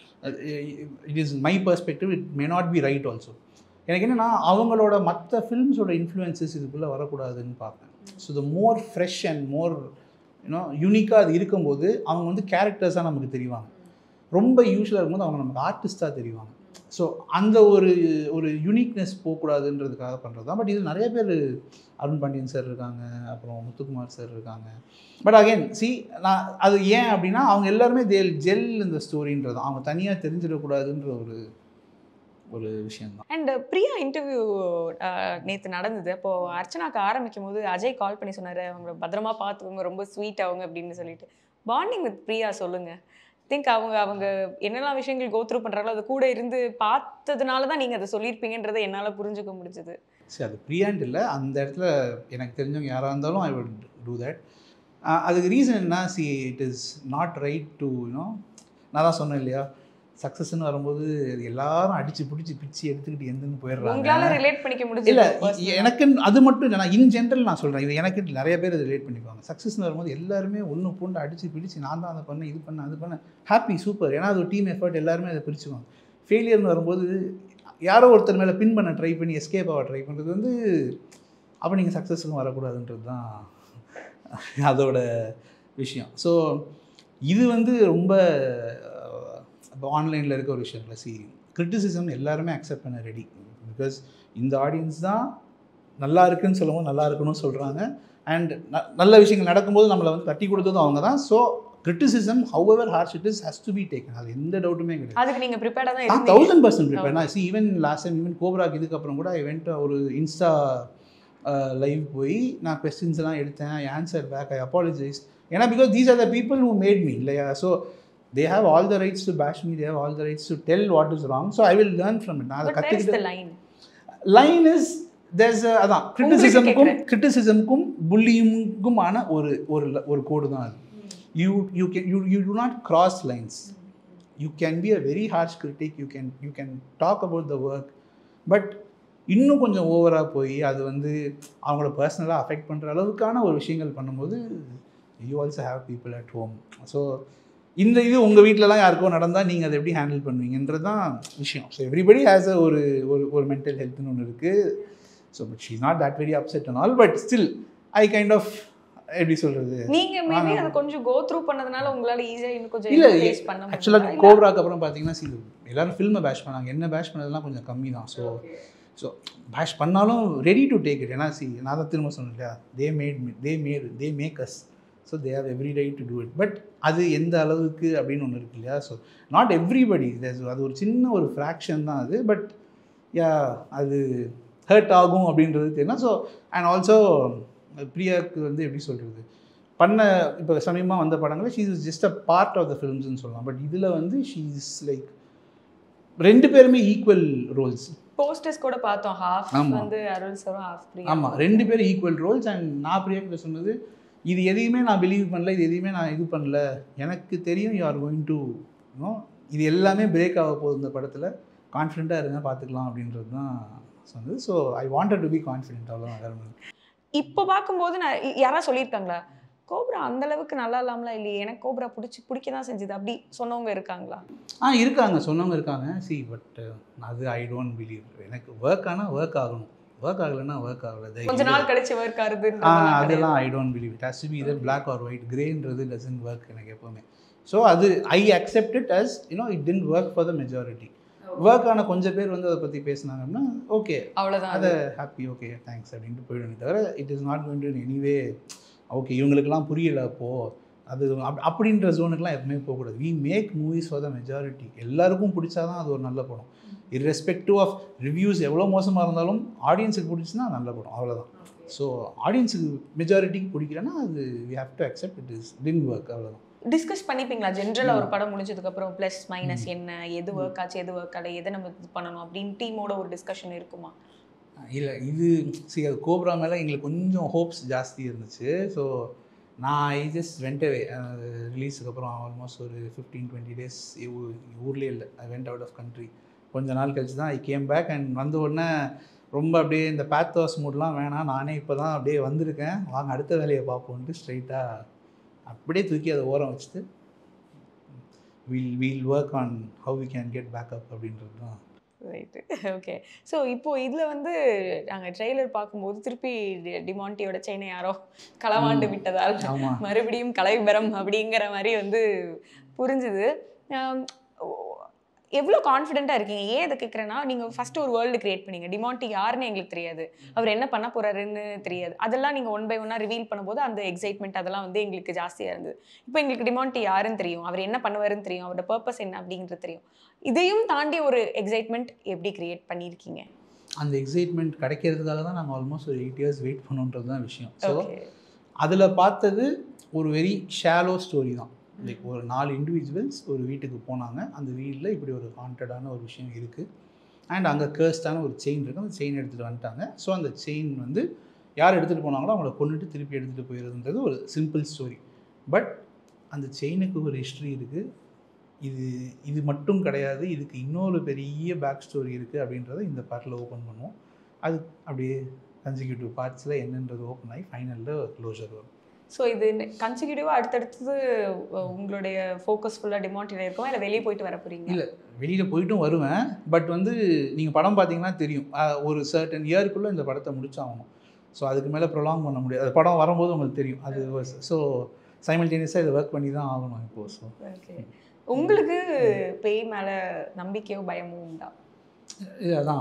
E: it is my perspective it may not be right also எனக்கு என்னென்னா அவங்களோட மற்ற ஃபிலிம்ஸோட இன்ஃப்ளூயன்சஸ் இதுக்குள்ளே வரக்கூடாதுன்னு பார்ப்பேன் so the more fresh and more you know யூனிக்காக அது இருக்கும்போது அவங்க வந்து கேரக்டர்ஸாக நமக்கு தெரிவாங்க ரொம்ப யூஸ்வலாக இருக்கும்போது அவங்க நமக்கு ஆர்டிஸ்ட்டாக தெரிவாங்க ஸோ அந்த ஒரு ஒரு யூனிக்னஸ் போகக்கூடாதுன்றதுக்காக பண்ணுறது தான் பட் இது நிறைய பேர் அருண் பாண்டியன் சார் இருக்காங்க அப்புறம் முத்துக்குமார் சார் இருக்காங்க பட் அகைன் சி நான் அது ஏன் அப்படின்னா அவங்க எல்லாருமே தேல் ஜெல் இந்த ஸ்டோரின்றது அவங்க தனியாக தெரிஞ்சிடக்கூடாதுன்ற ஒரு ஒரு விஷயம்தான்
D: அண்ட் பிரியா இன்டர்வியூ நேற்று நடந்தது அப்போ அர்ச்சனாக்கு ஆரம்பிக்கும் போது அஜய் கால் பண்ணி சொன்னார் அவங்க பத்திரமா பார்த்துக்கோங்க ரொம்ப ஸ்வீட் அவங்க அப்படின்னு சொல்லிட்டு பாண்டிங் வித் பிரியா சொல்லுங்க திங்க் அவங்க அவங்க என்னெல்லாம் விஷயங்கள் கோத்ரூ பண்ணுறாங்களோ அது கூட இருந்து பார்த்ததுனால தான் நீங்கள் அதை சொல்லியிருப்பீங்கன்றதை என்னால் புரிஞ்சுக்க முடிஞ்சது
E: சரி அது ப்ரியாண்ட் இல்லை அந்த இடத்துல எனக்கு தெரிஞ்சவங்க யாராக இருந்தாலும் ஐ வுட் டூ தட் அதுக்கு ரீசன் என்ன see it is not right to you know நான் தான் சொன்னேன் இல்லையா சக்ஸஸ்ன்னு வரும்போது அது எல்லாரும் அடிச்சு பிடிச்சி பிச்சு எடுத்துக்கிட்டு எந்தன்னு போயிடுறாங்க
D: உங்களால ரிலேட் பண்ணிக்க
E: இல்லை
D: முடிஞ்சது
E: எனக்கு அது மட்டும் இல்லை நான் இன் ஜென்ரல் நான் சொல்கிறேன் இது எனக்கு நிறைய பேர் இது ரிலேட் பண்ணிப்பாங்க சக்ஸஸ்னு வரும்போது எல்லாருமே ஒன்று பூண்டு அடிச்சு பிடிச்சு நான் தான் அதை பண்ணேன் இது பண்ணேன் அது பண்ணேன் ஹாப்பி சூப்பர் ஏன்னா அது ஒரு டீம் எஃபர்ட் எல்லாருமே அதை பிரிச்சுக்குவாங்க ஃபெயிலியர்னு வரும்போது யாரோ ஒருத்தர் மேலே பின் பண்ண ட்ரை பண்ணி எஸ்கேப் ஆக ட்ரை பண்ணுறது வந்து அப்போ நீங்கள் சக்ஸஸ்க்கும் வரக்கூடாதுன்றது தான் அதோட விஷயம் ஸோ இது வந்து ரொம்ப இப்போ ஆன்லைனில் இருக்க ஒரு விஷயம் இல்லை சி கிரிட்டிசிசம் எல்லாருமே அக்செப்ட் பண்ண ரெடி பிகாஸ் இந்த ஆடியன்ஸ் தான் நல்லா இருக்குன்னு சொல்லும்போது நல்லா இருக்கணும்னு சொல்கிறாங்க அண்ட் நல்ல விஷயங்கள் நடக்கும்போது நம்மளை வந்து தட்டி கொடுத்ததும் அவங்க தான் so criticism however harsh it is has to be taken அது எந்த டவுட்டுமே கிடையாது
D: அதுக்கு நீங்க ப்ரிப்பேர்டா தான்
E: ஆ
D: இருந்தீங்க
E: தௌசண்ட் பர்சன்ட் ப்ரிப்பேர் நான் see even last time even கோப்ராக்கு இதுக்கப்புறம் கூட இவெண்ட் ஒரு இன்ஸ்டா லைவ் போய் நான் கொஸ்டின்ஸ் எல்லாம் எடுத்தேன் I answer back I apologize ஏன்னா because these are the people who made me இல்லையா so they have all the rights to bash me they have all the rights to tell what is wrong so I will learn from it நான் அதை
D: but where is the
E: கற்றுக்கிட்டு
D: line
E: line is there's அதான் கிரிட்டிசிசம்க்கும் கிரிட்டிசிசம்க்கும் புல்லியுக்குமான ஒரு ஒரு ஒரு கோடு தான் அது you you can you you do not cross lines you can be a very harsh critic you can you can talk about the work but இன்னும் கொஞ்சம் ஓவராக போய் அது வந்து அவங்கள பர்சனலாக அஃபெக்ட் பண்ணுற அளவுக்கான ஒரு விஷயங்கள் பண்ணும்போது you also have people at home so இந்த இது உங்கள் வீட்டிலலாம் யாருக்கோ நடந்தால் நீங்கள் அதை எப்படி ஹேண்டில் பண்ணுவீங்கன்றது தான் விஷயம் ஸோ எவ்ரிபடி ஹேஸ் அ ஒரு ஒரு ஒரு மென்டல் ஹெல்த்னு ஒன்று இருக்குது so but she not that very upset and all but still I kind of எப்படி சொல்கிறது
D: நீங்க மேபி
E: ஆ.
D: அதை கொஞ்சம் கோ த்ரூ பண்ணதுனால உங்களால ஈஸியா இன்னும் கொஞ்சம்
E: இல்ல
D: ஃபேஸ் பண்ண
E: ஆக்சுவலாக
D: முடியல
E: கோப்ராக்கு அப்புறம் பார்த்தீங்கன்னா see, எல்லாரும் ஃபில்மை பேஷ் பண்ணாங்க என்ன பேஷ் பண்ணதெல்லாம் கொஞ்சம் கம்மி தான் ஸோ ஸோ பேஷ் பண்ணாலும் ரெடி டு டேக் இட் ஏன்னா சி நான் தான் திரும்ப சொன்னேன் இல்லையா they made they made they make us so they have every right to do it but அது எந்த அளவுக்கு அப்படின்னு ஒன்று இருக்கு இல்லையா ஸோ நாட் எவ்ரிபடி அது ஒரு சின்ன ஒரு ஃப்ராக்ஷன் தான் அது பட் யா அது ஹர்ட் ஆகும் அப்படின்றது தெரியல ஸோ அண்ட் ஆல்சோ பிரியாவுக்கு வந்து எப்படி சொல்கிறது பண்ண இப்போ சமயமாக வந்த படங்களில் she is just a part of the ஃபிலிம்ஸ்னு சொல்லலாம் பட் இதில் வந்து ஷீ இஸ் லைக் ரெண்டு பேருமே ஈக்குவல் ரோல்ஸ்
D: போஸ்டர்ஸ் கூட பார்த்தோம் ஹாஃப்
E: ஆமா.
D: வந்து அருள் சரும் ஹாஃப் பிரியா
E: ஆமாம் ரெண்டு பேரும் ஈக்குவல் ரோல்ஸ் அண்ட் நான் பிரியா கிட்ட சொன்னது இது எதையுமே நான் பிலீவ் பண்ணல இது எதையுமே நான் இது பண்ணல எனக்கு தெரியும் you are going to you know இது எல்லாமே பிரேக் ஆக போகுது இந்த படத்தில் கான்ஃபிடென்ட்டாக இருங்க பார்த்துக்கலாம் அப்படின்றது தான் சொன்னது so I wanted to be confident அவ்வளோதான் வேறு ஒண்ணும் இல்ல.
D: இப்போ பார்க்கும்போது நான் இ- யாரா சொல்லியிருக்காங்களா கோப்ரா அந்த அளவுக்கு நல்லா இல்லாமலாம் இல்லையே எனக்கு கோப்ரா பிடிச்சி பிடிக்க தான் செஞ்சது அப்படி சொன்னவங்க இருக்காங்களா
E: ஆ இருக்காங்க சொன்னவங்க இருக்காங்க சி பட் அது ஐ டோன்ட் பிலீவ் எனக்கு ஒர்க் ஆனால் ஒர்க் ஆகணும் ஒர்க் ஆகலைன்னா ஒர்க் ஆகலை
D: கொஞ்ச நாள் கழிச்சு ஒர்க் ஆகுது
E: ஆ அதெல்லாம் I don't believe it has to be either black or white கிரேன்றது டசன்ட் ஒர்க் எனக்கு எப்போவுமே ஸோ அது I accept it as you know it didn't work for the majority work ஆன கொஞ்சம் பேர் வந்து அதை பற்றி பேசுனாங்கன்னா ஓகே
D: அவ்வளவுதான்
E: அதை ஹாப்பி ஓகே தேங்க்ஸ் அப்படின்ட்டு போயிடுவேன் தவிர it is not going to anyway okay இவங்களுக்கெல்லாம் புரியல அப்போது அது அப் அப்படின்ற ஜோனுக்குலாம் எப்பவுமே போகக்கூடாது we make movies for the majority எல்லாருக்கும் பிடிச்சாதான் அது ஒரு நல்ல படம் இர்ரெஸ்பெக்டிவ் ஆஃப் ரிவ்யூஸ் எவ்வளோ மோசமாக இருந்தாலும் ஆடியன்ஸுக்கு பிடிச்சுன்னா நல்ல படம் அவ்வளோதான் ஸோ ஆடியன்ஸுக்கு மெஜாரிட்டிக்கு பிடிக்கலன்னா அது we have to accept it is didn't work அவ்வளோதான்
D: டிஸ்கஸ் பண்ணிப்பீங்களா ஜென்ரலா ஒரு படம் முடிஞ்சதுக்கு அப்புறம் ப்ளஸ் மைனஸ் என்ன எது ஒர்க் ஆச்சு எது ஒர்க் ஆகல எதை நம்ம இது பண்ணணும் அப்படின்னு டீமோட ஒரு டிஸ்கஷன் இருக்குமா
E: இல்லை இது சரி அது கோப்ரா மேலே எங்களுக்கு கொஞ்சம் ஹோப்ஸ் ஜாஸ்தி இருந்துச்சு ஸோ நான் ஐ ஜஸ்ட் வெண்ட் அவே ரிலீஸுக்கு அப்புறம் ஆல்மோஸ்ட் ஒரு ஃபிஃப்டீன் டுவெண்ட்டி டேஸ் ஊர்லேயே இல்லை I went out of country கொஞ்ச நாள் கழிச்சு தான் ஐ கேம் பேக் அண்ட் வந்த உடனே ரொம்ப அப்படியே இந்த பேத்தோஸ் மூட்லாம் வேணாம் நானே இப்போ தான் அப்படியே வந்திருக்கேன் வாங்க அடுத்த வேலையை பார்ப்போன்ட்டு ஸ்ட்ரைட்டாக அப்படியே தூக்கி அதை ஓரம் வச்சுட்டு we'll we'll work on how we can get back up அப்படின்றது தான்
D: ரைட்டு ஓகே ஸோ இப்போ இதில் வந்து நாங்கள் ட்ரெய்லர் பார்க்கும்போது திருப்பி டி- டிமாண்டியோட செயினை யாரோ களவாண்டு விட்டதால்
E: ஆமாம்
D: மறுபடியும் கலைபரம் அப்படிங்கிற மாதிரி வந்து புரிஞ்சுது ஆம், ஓ- எவ்வளோ கான்ஃபிடென்ட்டாக இருக்கீங்க ஏன் இதை கேட்குறேன்னா நீங்கள் ஃபஸ்ட்டு ஒரு வேர்ல்டு கிரியேட் பண்ணீங்க டிமாண்டி யாருன்னு எங்களுக்கு தெரியாது அவர் என்ன பண்ண போறாருன்னு தெரியாது அதெல்லாம் நீங்கள் ஒன் பை ஒன்னாக ரிவீல் பண்ணும்போது அந்த எக்ஸைட்மெண்ட் அதெல்லாம் வந்து எங்களுக்கு ஜாஸ்தியாக இருந்தது இப்போ எங்களுக்கு டிமாண்டி யாருன்னு தெரியும் அவர் என்ன பண்ணுவாருன்னு தெரியும் அவரோட பர்பஸ் என்ன அப்படிங்கிறது தெரியும் இதையும் தாண்டி ஒரு எக்ஸைட்மெண்ட் எப்படி கிரியேட் பண்ணியிருக்கீங்க
E: அந்த எக்ஸைட்மெண்ட் கிடைக்கிறதுக்காக தான் நாங்கள் ஆல்மோஸ்ட் ஒரு எயிட் இயர்ஸ் வெயிட் பண்ணுன்றது தான் விஷயம் ஸோ
D: ஓகே
E: அதில் பார்த்தது ஒரு வெரி ஷாலோ ஸ்டோரி தான் லைக் ஒரு நாலு இண்டிவிஜுவல்ஸ் ஒரு வீட்டுக்கு போனாங்க அந்த வீட்டில் இப்படி ஒரு ஹாண்டடான ஒரு விஷயம் இருக்குது அண்ட் அங்கே கேர்ஸ்டான ஒரு செயின் இருக்குது அந்த செயின் எடுத்துகிட்டு வந்துட்டாங்க ஸோ அந்த செயின் வந்து யார் எடுத்துகிட்டு போனாங்களோ அவங்கள கொண்டுட்டு திருப்பி எடுத்துகிட்டு போயிடுறதுன்றது ஒரு சிம்பிள் ஸ்டோரி பட் அந்த செயினுக்கு ஒரு ஹிஸ்ட்ரி இருக்குது இது இது மட்டும் கிடையாது இதுக்கு இன்னொரு பெரிய பேக் ஸ்டோரி இருக்குது அப்படின்றத இந்த பார்ட்டில் ஓப்பன் பண்ணுவோம் அது அப்படியே கன்சிக்யூட்டிவ் பார்ட்ஸில் என்னன்றது ஓப்பன் ஆகி ஃபைனலில் க்ளோஷர் வரும்
D: ஸோ இது கன்சிக்யூட்டிவாக அடுத்தடுத்தது அஹ், உங்களுடைய ஃபோக்கஸ் ஃபுல்லாக டிமாண்டில் இருக்குமா இல்லை வெளியே போயிட்டு வர போறீங்க
E: இல்ல. வெளியில் போயிட்டும் வருவேன் பட் வந்து நீங்கள் படம் பார்த்தீங்கன்னா தெரியும் அஹ் ஒரு சர்டன் இயருக்குள்ளே இந்த படத்தை முடிச்சாகணும் ஸோ அதுக்கு மேலே ப்ரொலாங் பண்ண முடியாது அது படம் வரும்போது உங்களுக்கு தெரியும் அது ஸோ சைமல்டேனியஸாக இதை ஒர்க் பண்ணி தான் ஆகணும் இப்போது ஸோ
D: ஓகே உங்களுக்கு பேய் மேலே நம்பிக்கையோ பயமோ உண்டா
E: இது அதான்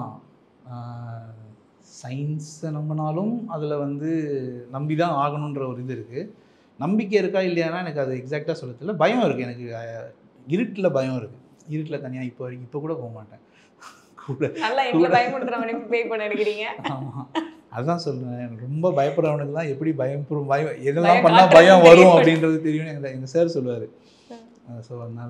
E: சயின்ஸை நம்பினாலும் அதில் வந்து நம்பி தான் ஆகணுன்ற ஒரு இது இருக்குது நம்பிக்கை இருக்கா இல்லையானா எனக்கு அது எக்ஸாக்டாக சொல்ல தெரியல பயம் இருக்குது எனக்கு அஹ், இருட்டில் பயம் இருக்குது இருட்டில் தனியாக இப்போ வரைக்கும் இப்போ கூட போக மாட்டேன் கூட
D: நல்லா எங்களை பயமுடுத்துற மாதிரி பே பண்ண எடுக்கிறீங்க
E: ஆமாம் அதான் சொல்றேன் எனக்கு ரொம்ப பயப்படுறவனுக்கு தான் எப்படி பயம் பயம்
D: பயம்
E: எதெல்லாம் பண்ணால்
D: காட்டுறது
E: பயம் வரும்
D: தெரியும்.
E: அப்படின்றது தெரியும் எங்கள் எங்கள் சார் சொல்லுவார் ஸோ அதனால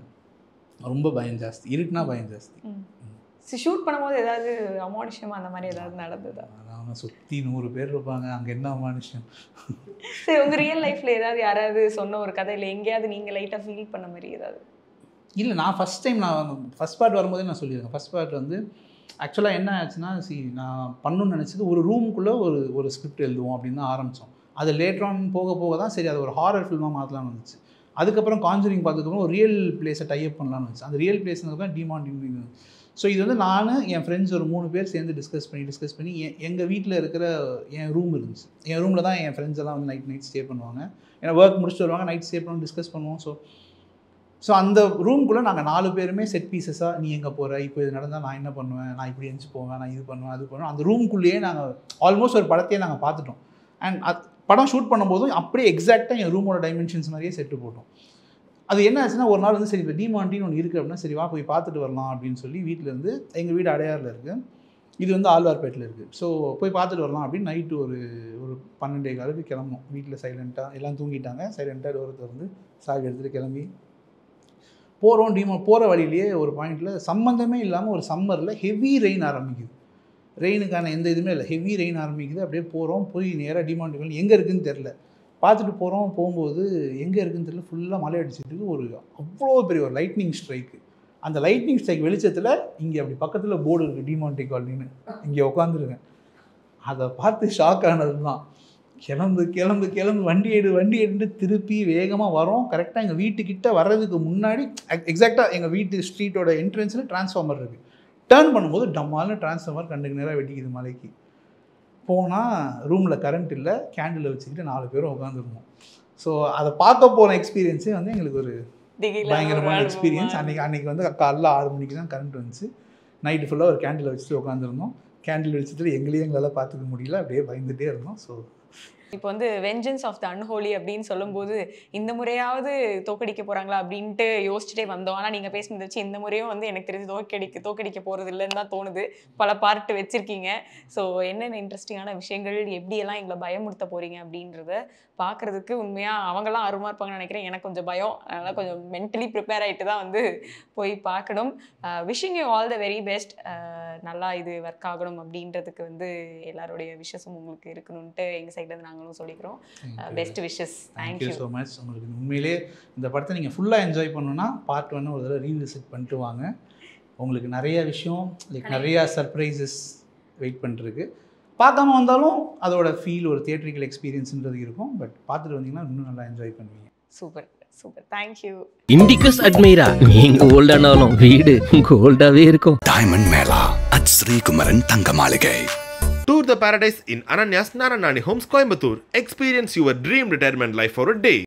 E: ரொம்ப பயம் ஜாஸ்தி இருட்டுனா பயம் ஜாஸ்தி
D: ஷூட் பண்ணும்போது ஏதாவது அமானுஷம் அந்த மாதிரி ஏதாவது நடந்ததா
E: அதான் சுற்றி நூறு பேர் இருப்பாங்க அங்கே என்ன மனுஷன்
D: சரி உங்க ரியல் லைஃப்ல ஏதாவது யாராவது சொன்ன ஒரு கதை இல்லை எங்கேயாவது நீங்க லைட்டா ஃபீல் பண்ண மாதிரி ஏதாவது
E: இல்லை நான் ஃபஸ்ட் டைம் நான் ஃபஸ்ட் பார்ட் வரும்போதே நான் சொல்லியிருக்கேன் ஃபஸ்ட் பார்ட் வந்து ஆக்சுவலாக என்ன ஆச்சுன்னா சி நான் பண்ணணும்னு நினச்சது ஒரு ரூமுக்குள்ளே ஒரு ஒரு ஸ்கிரிப்ட் எழுதுவோம் அப்படின்னு தான் ஆரம்பித்தோம் அது லேட்டர் ஆன் போக போக தான் சரி அது ஒரு ஹாரர் ஃபில்மாக மாற்றலாம்னு வந்துச்சு அதுக்கப்புறம் கான்ஜூரிங் பார்த்ததுக்கப்புறம் ஒரு ரியல் பிளேஸை டைப் பண்ணலாம்னு வந்துச்சு அந்த ரியல் பிளேஸ்னது டிமாண்டிங் ஸோ இது வந்து நான் என் ஃப்ரெண்ட்ஸ் ஒரு மூணு பேர் சேர்ந்து டிஸ்கஸ் பண்ணி டிஸ்கஸ் பண்ணி என் எங்கள் வீட்டில் இருக்கிற என் ரூம் இருந்துச்சு என் ரூமில் தான் என் ஃப்ரெண்ட்ஸ் எல்லாம் வந்து நைட் நைட் ஸ்டே பண்ணுவாங்க ஏன்னா ஒர்க் முடிச்சுட்டு வருவாங்க நைட் ஸ்டே பண்ணுவோம் டிஸ்கஸ் பண்ணுவோம் ஸோ ஸோ அந்த ரூம்குள்ளே நாங்கள் நாலு பேருமே செட் பீசஸாக நீ எங்கே போகிற இப்போ இது நடந்தால் நான் என்ன பண்ணுவேன் நான் இப்படி எழுந்து போவேன் நான் இது பண்ணுவேன் அது பண்ணுவேன் அந்த ரூம்குள்ளேயே நாங்கள் ஆல்மோஸ்ட் ஒரு படத்தையே நாங்கள் பார்த்துட்டோம் அண்ட் அது படம் ஷூட் பண்ணும்போதும் அப்படியே எக்ஸாக்டாக என் ரூமோட டைமென்ஷன்ஸ் மாதிரியே செட்டு போட்டோம் அது என்ன ஆச்சுன்னா ஒரு நாள் வந்து சரி இப்போ டிமாண்டின்னு ஒன்று இருக்குது அப்படின்னா சரி வா போய் பார்த்துட்டு வரலாம் அப்படின்னு சொல்லி வீட்டிலேருந்து எங்கள் வீடு அடையாறில் இருக்குது இது வந்து ஆழ்வார்பேட்டில் இருக்குது ஸோ போய் பார்த்துட்டு வரலாம் அப்படின்னு நைட்டு ஒரு ஒரு பன்னெண்டே காலுக்கு கிளம்பும் வீட்டில் சைலண்ட்டாக எல்லாம் தூங்கிட்டாங்க சைலண்ட்டாக டோரை திறந்து சாவி எடுத்துகிட்டு கிளம்பி போகிறோம் டிமோ போகிற வழியிலேயே ஒரு பாயிண்டில் சம்மந்தமே இல்லாமல் ஒரு சம்மரில் ஹெவி ரெயின் ஆரம்பிக்குது ரெயினுக்கான எந்த இதுவுமே இல்லை ஹெவி ரெயின் ஆரம்பிக்குது அப்படியே போகிறோம் போய் நேராக டிமாண்ட் எங்கே இருக்குன்னு தெரில பார்த்துட்டு போகிறோம் போகும்போது எங்கே இருக்குன்னு தெரியல ஃபுல்லாக மழை அடிச்சிட்டு இருக்கு. ஒரு அவ்வளோ பெரிய ஒரு லைட்னிங் ஸ்ட்ரைக்கு அந்த லைட்னிங் ஸ்ட்ரைக் வெளிச்சத்தில் இங்கே அப்படி பக்கத்தில் போர்டு இருக்குது டிமாண்டி காலனின்னு இங்கே உட்காந்துருக்கேன் அதை பார்த்து ஷாக் ஆனது தான் கிளம்பு கிளம்பு கிளம்பு வண்டி எடு வண்டி எடுத்து திருப்பி வேகமாக வரோம் கரெக்டாக எங்கள் வீட்டுக்கிட்ட வர்றதுக்கு முன்னாடி எக்ஸாக்டாக எங்கள் வீட்டு ஸ்ட்ரீட்டோட என்ட்ரன்ஸில் டிரான்ஸ்ஃபார்மர் இருக்குது டேர்ன் பண்ணும்போது டம்மால்னு டிரான்ஸ்ஃபார்மர் கண்டுக்கு நேராக வெட்டிக்குது மலைக்கு போனால் ரூமில் கரண்ட் இல்லை கேண்டில் வச்சுக்கிட்டு நாலு பேரும் உட்காந்துருந்தோம் ஸோ அதை பார்க்க போன எக்ஸ்பீரியன்ஸே வந்து எங்களுக்கு ஒரு
D: திகிலான ஒரு
E: பயங்கரமான
D: அனுபவமா
E: எக்ஸ்பீரியன்ஸ் அன்றைக்கி அன்றைக்கி வந்து காலைல ஆறு மணிக்கு தான் கரண்ட் வந்துச்சு நைட்டு ஃபுல்லாக ஒரு கேண்டில் வச்சுட்டு உட்காந்துருந்தோம் கேண்டில் வெளிச்சத்தில் எங்களையும் எங்களால் பார்த்துக்க முடியல அப்படியே பயந்துகிட்டே இருந்தோம் ஸோ
D: இப்போ வந்து வெஞ்சன்ஸ் ஆஃப் த அன்ஹோலி அப்படின்னு சொல்லும்போது இந்த முறையாவது தோக்கடிக்க போறாங்களா அப்படின்ட்டு யோசிச்சுட்டே வந்தோம் ஆனால் நீங்கள் பேசுனதை வச்சு இந்த முறையும் வந்து எனக்கு தெரிஞ்சு தோக்கடிக்க தோக்கடிக்க போகிறது இல்லைன்னு தான் தோணுது பல பார்ட் வச்சிருக்கீங்க ஸோ என்னென்ன இன்ட்ரெஸ்டிங்கான விஷயங்கள் எப்படியெல்லாம் எங்களை பயமுறுத்த போறீங்க அப்படின்றத பார்க்கறதுக்கு உண்மையாக அவங்களாம் ஆர்வமாக இருப்பாங்கன்னு நினைக்கிறேன் எனக்கு கொஞ்சம் பயம் அதனால் கொஞ்சம் மென்டலி ப்ரிப்பேர் ஆகிட்டு தான் வந்து போய் பார்க்கணும் wishing you all the very best நல்லா இது ஒர்க் ஆகணும் அப்படின்றதுக்கு வந்து எல்லாருடைய விஷஸும் உங்களுக்கு இருக்கணும்ன்ட்டு எங்கள் சைட்லேருந்து நாங்களும் சொல்லிக்கிறோம் best wishes
E: thank you
D: thank you
E: so much உங்களுக்கு உண்மையிலே இந்த படத்தை நீங்கள் ஃபுல்லாக என்ஜாய் பண்ணணும்னா பார்ட் ஒன்று ஒரு தடவை ரீவிசிட் பண்ணிட்டு வாங்க உங்களுக்கு நிறைய விஷயம் லைக் நிறையா சர்ப்ரைசஸ் வெயிட் பண்ணிருக்கு பார்க்காம வந்தாலும் அதோட ஃபீல் ஒரு தியேட்ரிக்கல் எக்ஸ்பீரியன்ஸ்ன்றது இருக்கும் பட் பார்த்துட்டு வந்தீங்கன்னா இன்னும் நல்லா என்ஜாய் பண்ணுவீங்க
D: சூப்பர் சூப்பர் தேங்க்யூ
A: இண்டிகஸ் அட்மைரா நீங்க ஓல்டானாலும் வீடு கோல்டாவே இருக்கும்
B: டைமண்ட் மேளா அட் ஸ்ரீகுமரன் தங்க மாளிகை
C: Tour the paradise in Ananya's Naranani Homes, Coimbatore. Experience your dream retirement life for a day.